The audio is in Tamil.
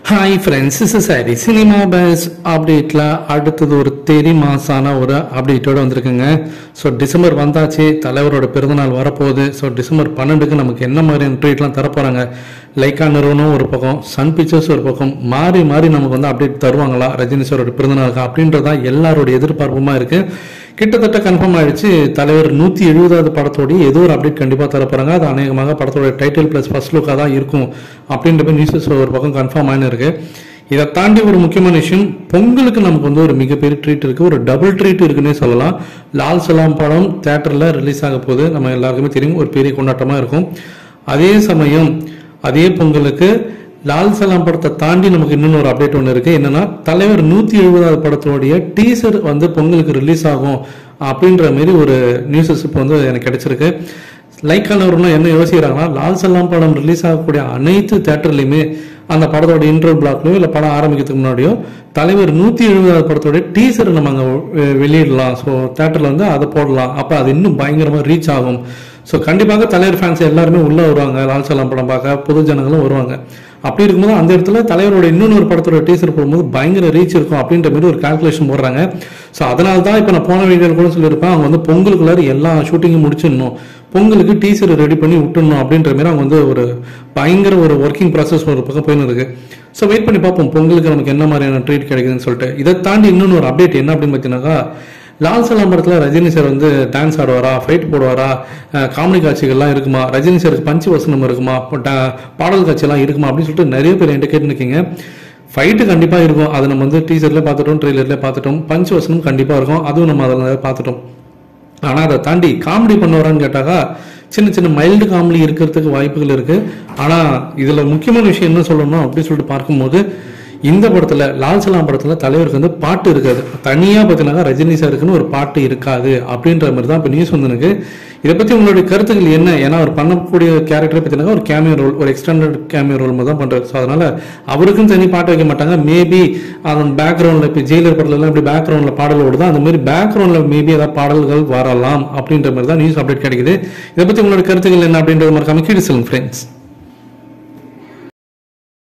hi friends is sorry cinema base அப்டேட்டில் அடுத்தது ஒரு தெரி மாசான ஒரு அப்டேட்டோட வந்திருக்குங்க ஸோ டிசம்பர் வந்தாச்சு தலைவரோட பிறந்தநாள் வரப்போகுது ஸோ டிசம்பர் பன்னெண்டுக்கு நமக்கு என்ன மாதிரியான ட்ரீட்லாம் தரப்போகிறாங்க லைக்கா நிறுவனம் ஒரு பக்கம் சன் பிக்சர்ஸ் ஒரு பக்கம் மாறி மாறி நமக்கு வந்து அப்டேட் தருவாங்களா ரஜினி சாரோட பிறந்தநாளுக்கு அப்படின்றதான் எல்லாரோட எதிர்பார்ப்புமா இருக்குது கிட்டத்தட்ட கன்ஃபார்ம் ஆயிடுச்சு தலைவர் நூற்றி எழுபதாவது படத்தோடய ஏதோ ஒரு அப்டேட் கண்டிப்பாக தரப்போகிறாங்க அது அநேகமாக படத்தோட டைட்டில் ப்ளஸ் ஃபர்ஸ்ட் லுக்காக தான் இருக்கும் அப்படின்ற மாதிரி நியூஸஸ் ஒரு பக்கம் கன்ஃபார்ம் ஆயின்னு இருக்கு இதை தாண்டி ஒரு முக்கியமான விஷயம் பொங்கலுக்கு நமக்கு வந்து ஒரு மிகப்பெரிய ட்ரீட் இருக்கு ஒரு டபுள் ட்ரீட் இருக்குன்னே சொல்லலாம் லால் சலாம் படம் தேட்டரில் ரிலீஸ் ஆக போகுது நம்ம எல்லாருக்குமே தெரியும் ஒரு பெரிய கொண்டாட்டமாக இருக்கும் அதே சமயம் அதே பொங்கலுக்கு லால் சலாம் படத்தை தாண்டி நமக்கு இன்னொன்று ஒரு அப்டேட் ஒன்று இருக்கு என்னன்னா தலைவர் நூற்றி எழுபதாவது படத்தோடைய டீசர் வந்து பொங்கலுக்கு ரிலீஸ் ஆகும் அப்படின்ற மாதிரி ஒரு நியூஸஸ் இப்போ வந்து எனக்கு கிடைச்சிருக்கு லைக் ஆனவர்களும் என்ன யோசிக்கிறாங்கன்னா லால் சலாம் படம் ரிலீஸ் ஆகக்கூடிய அனைத்து தேட்டர்லையுமே அந்த படத்தோட இன்டர்வல் பிளாக்லையோ இல்லை படம் ஆரம்பிக்கிறதுக்கு முன்னாடியோ தலைவர் நூற்றி எழுபதாவது படத்தோட டீசரை நம்ம அங்கே வெளியிடலாம் ஸோ தேட்டரில் வந்து அதை போடலாம் அப்போ அது இன்னும் பயங்கரமாக ரீச் ஆகும் ஸோ கண்டிப்பாக தலைவர் ஃபேன்ஸ் எல்லாருமே உள்ளே வருவாங்க லால் சலாம் படம் பார்க்க பொது ஜனங்களும் வருவாங்க அப்படி இருக்கும்போது அந்த இடத்துல தலைவரோட இன்னொன்று ஒரு படத்தோட டீசர் போடும்போது பயங்கர ரீச் இருக்கும் அப்படின்ற மாதிரி ஒரு கால்குலேஷன் போடுறாங்க ஸோ அதனால தான் இப்போ நான் போன வீடியோவில் கூட சொல்லியிருப்பேன் அவங்க வந்து பொங்கலுக்குள்ளார எல்லா ஷூட்டிங்கும் முடிச்சிடணும் பொங்கலுக்கு டீசர் ரெடி பண்ணி விட்டுடணும் அப்படின்ற மாதிரி அவங்க வந்து ஒரு பயங்கர ஒரு ஒர்க்கிங் ப்ராசஸ் ஒரு பக்கம் போயின்னு இருக்கு ஸோ வெயிட் பண்ணி பார்ப்போம் பொங்கலுக்கு நமக்கு என்ன மாதிரியான ட்ரீட் கிடைக்குதுன்னு சொல்லிட்டு இதை தாண்டி இன்னொன்று ஒரு அப்டேட் என்ன அப்படின்னு பார்த்தீங்கன்னாக்கா லால் சலாம் படத்தில் ரஜினி சார் வந்து டான்ஸ் ஆடுவாரா ஃபைட் போடுவாரா காமெடி காட்சிகள்லாம் இருக்குமா ரஜினி சாருக்கு பஞ்சு வசனம் இருக்குமா பாடல் காட்சியெல்லாம் இருக்குமா அப்படின்னு சொல்லிட்டு நிறைய பேர் என்கிட்ட கேட்டுருக்கீங்க ஃபைட்டு கண்டிப்பாக இருக்கும் அதை நம்ம வந்து டீசரில் பார்த்துட்டோம் ட்ரெய்லரில் பார்த்துட்டோம் பஞ்சு வசனம் கண்டிப்பாக இருக்கும் அதுவும் நம்ம அதில் பார்த்துட்டோம் ஆனால் அதை தாண்டி காமெடி பண்ணுவாரான்னு கேட்டாக்கா சின்ன சின்ன மைல்டு காமெடி இருக்கிறதுக்கு வாய்ப்புகள் இருக்கு ஆனால் இதில் முக்கியமான விஷயம் என்ன சொல்லணும் அப்படின்னு சொல்லிட்டு பார்க்கும்போது இந்த படத்துல லால் சலாம் படத்துல தலைவருக்கு வந்து பாட்டு இருக்காது தனியா பார்த்தீங்கன்னா ரஜினி சாருக்குன்னு ஒரு பாட்டு இருக்காது அப்படின்ற மாதிரி தான் இப்போ நியூஸ் வந்து எனக்கு இதை பத்தி உங்களுடைய கருத்துக்கள் என்ன ஏன்னா அவர் பண்ணக்கூடிய கேரக்டர் பார்த்தீங்கன்னா ஒரு கேமியோ ரோல் ஒரு எக்ஸ்டெண்டட் கேமியோ ரோல் மாதிரி தான் பண்றாரு ஸோ அதனால அவருக்கும் தனி பாட்டு வைக்க மாட்டாங்க மேபி அதன் பேக்ரவுண்ட்ல இப்போ ஜெயிலர் படத்துல எல்லாம் இப்படி பேக்ரவுண்ட்ல பாடல் ஓடுது அந்த மாதிரி பேக்ரவுண்ட்ல மேபி ஏதாவது பாடல்கள் வரலாம் அப்படின்ற மாதிரி தான் நியூஸ் அப்டேட் கிடைக்குது இதை பத்தி உங்களோட கருத்துக்கள் என்ன அப்படின்றது மறக்காம கீழே சொல்லுங்க ஃப்ரெண்ட்ஸ்